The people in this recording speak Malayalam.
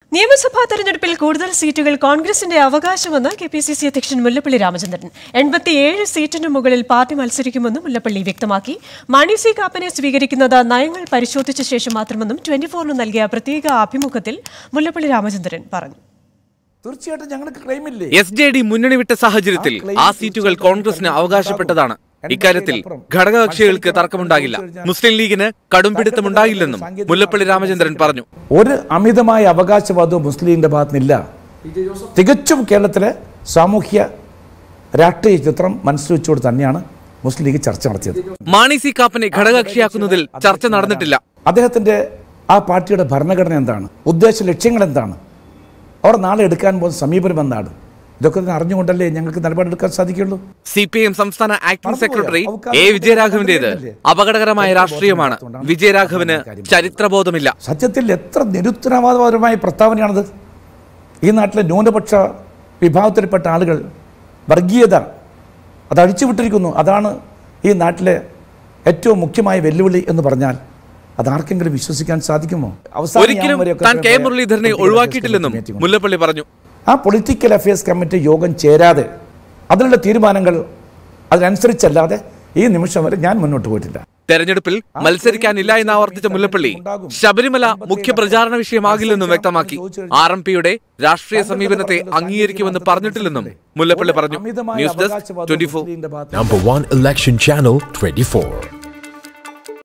നിയമസഭാ തെരഞ്ഞെടുപ്പിൽ കൂടുതൽ സീറ്റുകൾ കോൺഗ്രസിന്റെ അവകാശമെന്ന് കെ പി സി സി അധ്യക്ഷൻ മുല്ലപ്പള്ളി രാമചന്ദ്രൻ എൺപത്തിയേഴ് സീറ്റിന് മുകളിൽ പാർട്ടി മത്സരിക്കുമെന്നും മുല്ലപ്പള്ളി വ്യക്തമാക്കി മണി സി കാപ്പനെ സ്വീകരിക്കുന്നത് നയങ്ങൾ പരിശോധിച്ച ശേഷം മാത്രമെന്നും ട്വന്റി ഫോറിന് നൽകിയ പ്രത്യേക അഭിമുഖത്തിൽ മുല്ലപ്പള്ളി രാമചന്ദ്രൻ പറഞ്ഞു തീർച്ചയായിട്ടും ഞങ്ങൾക്ക് ക്ലെയിമില്ലേ എസ് ജെ ഡി മുന്നണി വിട്ട സാഹചര്യത്തിൽ ആ സീറ്റുകൾ കോൺഗ്രസിന് അവകാശപ്പെട്ടതാണ് ഇക്കാര്യത്തിൽ ഘടകകക്ഷികൾക്ക് തർക്കമുണ്ടാകില്ല മുസ്ലിം ലീഗിന് കടുംപിടുത്തമുണ്ടാകില്ലെന്നും മുല്ലപ്പള്ളി രാമചന്ദ്രൻ പറഞ്ഞു ഒരു അമിതമായ അവകാശവാദവും മുസ്ലിമിന്റെ ഭാഗത്തുനിന്നില്ല തികച്ചും കേരളത്തിലെ സാമൂഹ്യ രാഷ്ട്രീയ ചിത്രം മനസ്സിൽ വെച്ചുകൊണ്ട് തന്നെയാണ് മുസ്ലിം ലീഗ് ചർച്ച നടത്തിയത് മാണി സി കാപ്പനെ ഘടകകക്ഷിയാക്കുന്നതിൽ ചർച്ച നടന്നിട്ടില്ല അദ്ദേഹത്തിന്റെ ആ പാർട്ടിയുടെ ഭരണഘടന എന്താണ് ഉദ്ദേശ ലക്ഷ്യങ്ങൾ എന്താണ് അവർ നാളെ എടുക്കാൻ പോകുന്ന സമീപനം എന്താണ് ഇതൊക്കെ ഒന്ന് അറിഞ്ഞുകൊണ്ടല്ലേ ഞങ്ങൾക്ക് നിലപാടെടുക്കാൻ സാധിക്കുള്ളൂ സി പി എം സംസ്ഥാന ആക്ടിംഗ് സെക്രട്ടറി എ വിജയരാഘവന്റേത് അപകടകരമായ രാഷ്ട്രീയമാണ് വിജയരാഘവന് ചരിത്രബോധമില്ല സത്യത്തിൽ എത്ര നിരുത്തരവാദപരമായ പ്രസ്താവനയാണത് ഈ നാട്ടിലെ ന്യൂനപക്ഷ വിഭാഗത്തിൽപ്പെട്ട ആളുകൾ വർഗീയത അത് അഴിച്ചുവിട്ടിരിക്കുന്നു അതാണ് ഈ നാട്ടിലെ ഏറ്റവും മുഖ്യമായ വെല്ലുവിളി എന്ന് പറഞ്ഞാൽ അതാർക്കെങ്കിലും വിശ്വസിക്കാൻ സാധിക്കുമോ അവസാനം ഒരിക്കലും ഞാൻ വരെയൊക്കെ താൻ കെ തന്നെ മുരളീധരനെ political ഒഴിവാക്കിയിട്ടില്ലെന്നും affairs committee മുല്ലപ്പള്ളി പറഞ്ഞു ആ പൊളിറ്റിക്കൽ അഫയേഴ്സ് കമ്മിറ്റി യോഗം ചേരാതെ അതിനുള്ള തീരുമാനങ്ങൾ അതിനനുസരിച്ചല്ലാതെ ഈ നിമിഷം വരെ ഞാൻ മുന്നോട്ട് പോയിട്ടില്ല തെരഞ്ഞെടുപ്പിൽ മത്സരിക്കാനില്ല എന്ന് ആവർത്തിച്ച മുല്ലപ്പള്ളി ശബരിമല മുഖ്യ പ്രചാരണ വിഷയമാകില്ലെന്നും വ്യക്തമാക്കി ആർ എം പിയുടെ രാഷ്ട്രീയ സമീപനത്തെ അംഗീകരിക്കുമെന്ന് പറഞ്ഞിട്ടില്ലെന്നും മുല്ലപ്പള്ളി പറഞ്ഞു ന്യൂസ് ഡെസ്ക് ട്വന്റി മുസ്ലിമിന്റെ ഭാഗത്ത് Number one election channel 24.